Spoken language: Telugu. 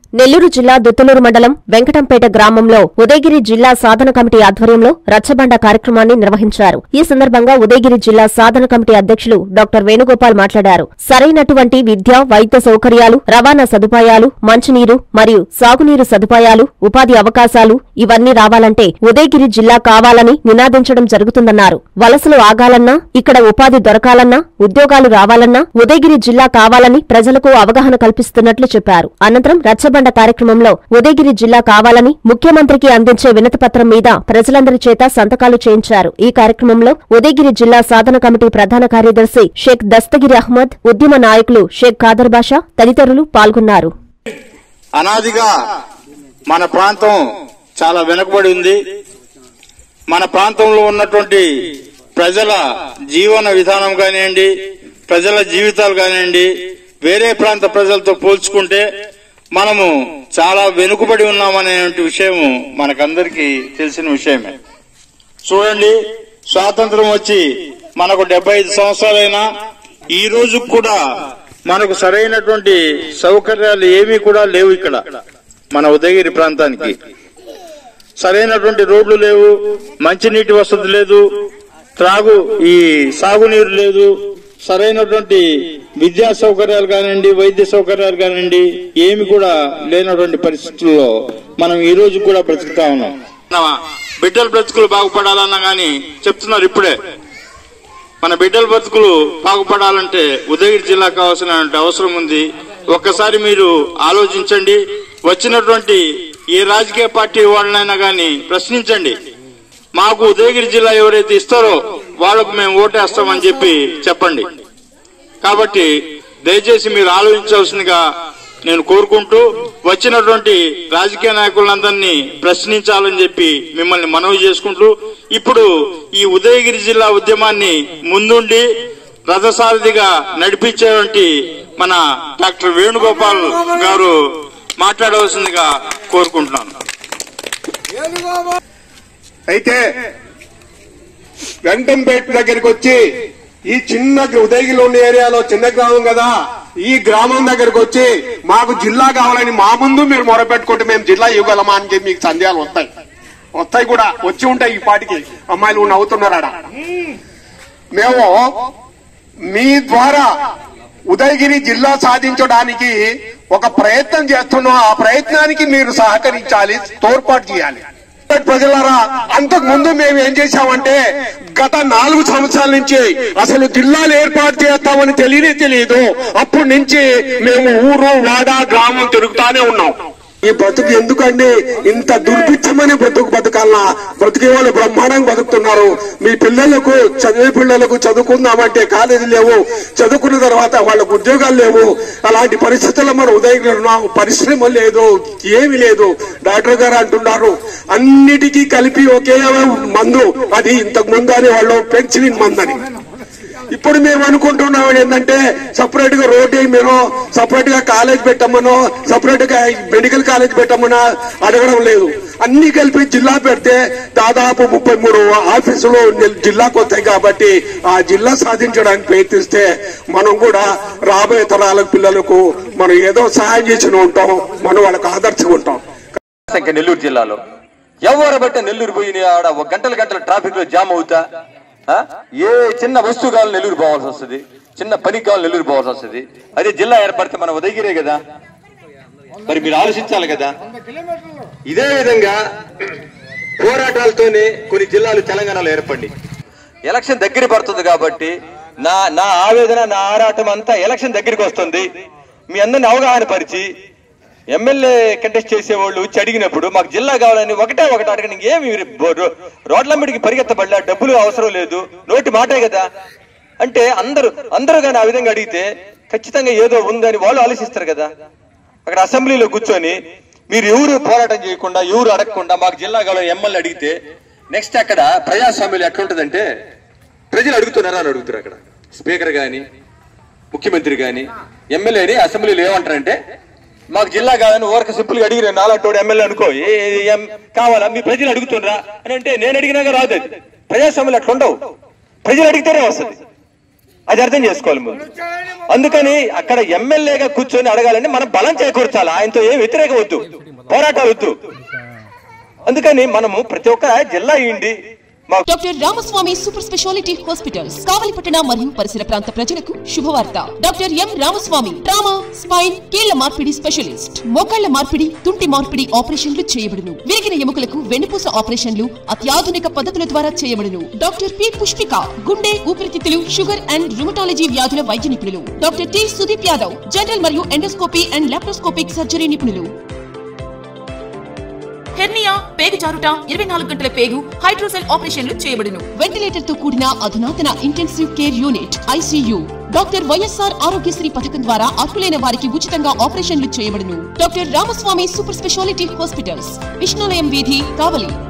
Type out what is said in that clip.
నెల్లూరు జిల్లా దుత్తులూరు మండలం వెంకటంపేట గ్రామంలో ఉదయగిరి జిల్లా సాధన కమిటీ ఆధ్వర్యంలో రచ్చబండ కార్యక్రమాన్ని నిర్వహించారు ఈ సందర్భంగా ఉదయగిరి జిల్లా సాధన కమిటీ అధ్యక్షులు డాక్టర్ వేణుగోపాల్ మాట్లాడారు సరైనటువంటి విద్య వైద్య సౌకర్యాలు రవాణా సదుపాయాలు మంచినీరు మరియు సాగునీరు సదుపాయాలు ఉపాధి అవకాశాలు ఇవన్నీ రావాలంటే ఉదయగిరి జిల్లా కావాలని నినాదించడం జరుగుతుందన్నారు వలసలు ఆగాలన్నా ఇక్కడ ఉపాధి దొరకాలన్నా ఉద్యోగాలు రావాలన్నా ఉదయగిరి జిల్లా కావాలని ప్రజలకు అవగాహన కల్పిస్తున్నట్లు చెప్పారు అనంతరం రచ్చబండ కార్యక్రమంలో ఉదయగిరి జిల్లా కావాలని ముఖ్యమంత్రికి అందించే వినతిపత్రం మీద ప్రజలందరి చేత సంతకాలు చేయించారు ఈ కార్యక్రమంలో ఉదయగిరి జిల్లా సాధన కమిటీ ప్రధాన కార్యదర్శి షేక్ దస్తగిరి అహ్మద్ ఉద్యమ నాయకులు షేక్ ఖాదర్ బాషా తదితరులు పాల్గొన్నారు అనాదిగా మన ప్రాంతం చాలా వెనుకబడి ఉంది మన ప్రాంతంలో ఉన్నటువంటి ప్రజల జీవన విధానం కానివ్వండి ప్రజల జీవితాలు కానివ్వండి వేరే ప్రాంత ప్రజలతో పోల్చుకుంటే మనము చాలా వెనుకబడి ఉన్నామనే విషయం మనకందరికీ తెలిసిన విషయమే చూడండి స్వాతంత్రం వచ్చి మనకు డెబ్బై ఐదు సంవత్సరాలైనా ఈ రోజు కూడా మనకు సరైనటువంటి సౌకర్యాలు ఏమీ కూడా లేవు ఇక్కడ మన ఉదయగిరి ప్రాంతానికి సరైనటువంటి రోడ్లు లేవు మంచినీటి వసతి లేదు త్రాగు ఈ సాగునీరు లేదు సరైనటువంటి విద్యా సౌకర్యాలు కానివ్వండి వైద్య సౌకర్యాలు కానివ్వండి ఏమి కూడా లేనటువంటి పరిస్థితుల్లో మనం ఈ రోజు కూడా బ్రతుకుతా ఉన్నాం మన బిడ్డల బ్రతుకులు బాగుపడాలన్నా గాని చెప్తున్నారు ఇప్పుడే మన బిడ్డల బతుకులు బాగుపడాలంటే ఉదయగిరి జిల్లా కావాల్సిన అవసరం ఉంది ఒక్కసారి మీరు ఆలోచించండి వచ్చినటువంటి ఏ రాజకీయ పార్టీ వాళ్ళనైనా గాని ప్రశ్నించండి మాకు ఉదయగిరి జిల్లా ఎవరైతే ఇస్తారో వాళ్ళకు మేము ఓటేస్తామని చెప్పి చెప్పండి కాబట్టి దయచేసి మీరు ఆలోచించవలసిందిగా నేను కోరుకుంటూ వచ్చినటువంటి రాజకీయ నాయకులందరినీ ప్రశ్నించాలని చెప్పి మిమ్మల్ని మనవి చేసుకుంటూ ఇప్పుడు ఈ ఉదయగిరి జిల్లా ఉద్యమాన్ని ముందుండి రథసారథిగా నడిపించేటువంటి మన డాక్టర్ వేణుగోపాల్ గారు మాట్లాడవలసిందిగా కోరుకుంటున్నాను అయితే వెంటంపేట దగ్గరికి వచ్చి ఈ చిన్న ఉదయగిరిలో ఉన్న ఏరియాలో చిన్న గ్రామం కదా ఈ గ్రామం దగ్గరకు వచ్చి మాకు జిల్లా కావాలని మా ముందు మీరు మొరపెట్టుకుంటే మేము జిల్లా ఇవ్వగలమా అని చెప్పి మీకు సందేహాలు వస్తాయి వస్తాయి కూడా వచ్చి ఉంటాయి ఈ పాటికి అమ్మాయిలు నవ్వుతున్నారాడ మేము మీ ద్వారా ఉదయగిరి జిల్లా సాధించడానికి ఒక ప్రయత్నం చేస్తున్నాం ఆ ప్రయత్నానికి మీరు సహకరించాలి తోడ్పాటు చేయాలి ప్రజలారా అంతకు ముందు మేము ఏం చేశామంటే గత నాలుగు సంవత్సరాల నుంచి అసలు జిల్లాలు ఏర్పాటు చేస్తామని తెలియనే తెలియదు అప్పటి నుంచి మేము ఊరు వాడ గ్రామం తిరుగుతానే ఉన్నాం ఈ బ్రతుకు ఎందుకండి ఇంత దుర్భిక్షమని బ్రతుకు బతకాలనా బ్రతికే వాళ్ళు బ్రహ్మాండంగా బతుకుతున్నారు మీ పిల్లలకు చదివే పిల్లలకు చదువుకుందామంటే కాలేజీ లేవు చదువుకున్న తర్వాత వాళ్ళకు ఉద్యోగాలు లేవు అలాంటి పరిస్థితుల్లో మనం ఉదయం ఉన్నాం పరిశ్రమ లేదు ఏమి లేదు డాక్టర్ గారు అంటున్నారు అన్నిటికీ కలిపి ఒకే మందు అది ఇంతకు ముందు అని వాళ్ళు పెన్సిలిన్ మందని ఇప్పుడు మేము అనుకుంటున్నాం ఏంటంటే సపరేట్ గా రోడ్ వేయమనో సపరేట్ గా కాలేజ్ పెట్టమనో సపరేట్ గా మెడికల్ కాలేజ్ పెట్టమనో అడగడం లేదు అన్ని కలిపి జిల్లా పెడితే దాదాపు ముప్పై మూడు ఆఫీసులు జిల్లాకు వస్తాయి కాబట్టి ఆ జిల్లా సాధించడానికి ప్రయత్నిస్తే మనం కూడా రాబోయే తరాల పిల్లలకు మనం ఏదో సహాయం చేసిన ఉంటాం మనం వాళ్ళకు ఆదర్శంగా ఉంటాం ఇంకా నెల్లూరు జిల్లాలో ఎవరు బట్టే నెల్లూరు పోయి ఆడ ఒక గంటల గంటల ట్రాఫిక్ లో జామ్ అవుతా ఆ? ఏ చిన్న వస్తువు కావాలి నెల్లూరు పోవాల్సి వస్తుంది చిన్న పనికి కావాలి నెల్లూరు పోవాల్సి వస్తుంది అదే జిల్లా ఏర్పడితే మన ఉదయగిరే కదా మరి మీరు ఆలోచించాలి కదా ఇదే విధంగా పోరాటాలతోనే కొన్ని జిల్లాలు తెలంగాణలో ఏర్పడి ఎలక్షన్ దగ్గర పడుతుంది కాబట్టి నా నా ఆవేదన నా ఆరాటం అంతా ఎలక్షన్ దగ్గరికి వస్తుంది మీ అందరిని అవగాహన పరిచి ఎమ్మెల్యే కంటెస్ట్ చేసేవాళ్ళు వచ్చి అడిగినప్పుడు మాకు జిల్లా కావాలని ఒకటే ఒకటి అడగని ఏమి మీరు బో- రో- రోడ్ల మీదకి పరిగెత్తబడలా డబ్బులు అవసరం లేదు నోటి మాటే కదా అంటే అందరూ అందరూ కానీ ఆ విధంగా అడిగితే ఖచ్చితంగా ఏదో ఉందని వాళ్ళు ఆలోచిస్తారు కదా అక్కడ అసెంబ్లీలో కూర్చొని మీరు ఎవరు పోరాటం చేయకుండా ఎవరు అడగకుండా మాకు జిల్లా కావాలని ఎమ్మెల్యే అడిగితే నెక్స్ట్ అక్కడ ప్రజాస్వామ్యం ఎట్లుంటదంటే ప్రజలు అడుగుతున్నారా అని అడుగుతారు అక్కడ స్పీకర్ గాని ముఖ్యమంత్రి గాని ఎమ్మెల్యేని అసెంబ్లీలో ఏమంటారంటే మాకు జిల్లా కాదని ఊరక సింపుల్ గా అడిగిన నాలంటోడు ఎమ్మెల్యే అనుకో ఏ ఏ- ఏం కావాలా మీ ప్రజలు అడుగుతుండ్రా అని అంటే నేను అడిగినాక రాదు అది ప్రజాస్వామ్యం అట్లా ఉండవు ప్రజలు అడిగితేనే వస్తుంది అది అర్థం చేసుకోవాలి ముందు అందుకని అక్కడ ఎమ్మెల్యేగా కూర్చొని అడగాలని మనం బలం చేకూర్చాలి ఆయనతో ఏం వ్యతిరేక వద్దు పోరాటాలు వద్దు అందుకని మనము ప్రతి ఒక్క జిల్లా ఇండి మా doctor Ramaswamy super speciality hospitals కావలిపట్టణ మరియు పరిసర ప్రాంత ప్రజలకు శుభవార్త doctor M Ramaswamy trauma spine కీళ్ల మార్పిడి స్పెషలిస్ట్ మోకాళ్ల మార్పిడి తుంటి మార్పిడి ఆపరేషన్లు చేయబడును విరిగిన ఎముకలకు వెన్నుపూస ఆపరేషన్లు అత్యాధునిక పద్ధతుల ద్వారా చేయబడును డాక్టర్ పి పుష్పిక గుండె ఊపిరితిత్తులు షుగర్ అండ్ రుమటాలజీ వ్యాధుల వైద్య నిపుణులు doctor T Sudeep Yadav general మరియు ఎండోస్కోపీ అండ్ లాప్రోస్కోపిక్ సర్జరీ నిపుణులు హెర్నియా పేగు జారుట ఇరవై నాలుగు గంటల పేగు హైడ్రోసెల్ ఆపరేషన్లు చేయబడును వెంటిలేటర్ తో కూడిన అధునాతన intensive care unit ICU doctor YSR Aarogyasri పథకం ద్వారా అర్హులైన వారికి ఉచితంగా ఆపరేషన్లు చేయబడును doctor Ramaswamy super speciality hospitals Vishnulayam వీధి కావలి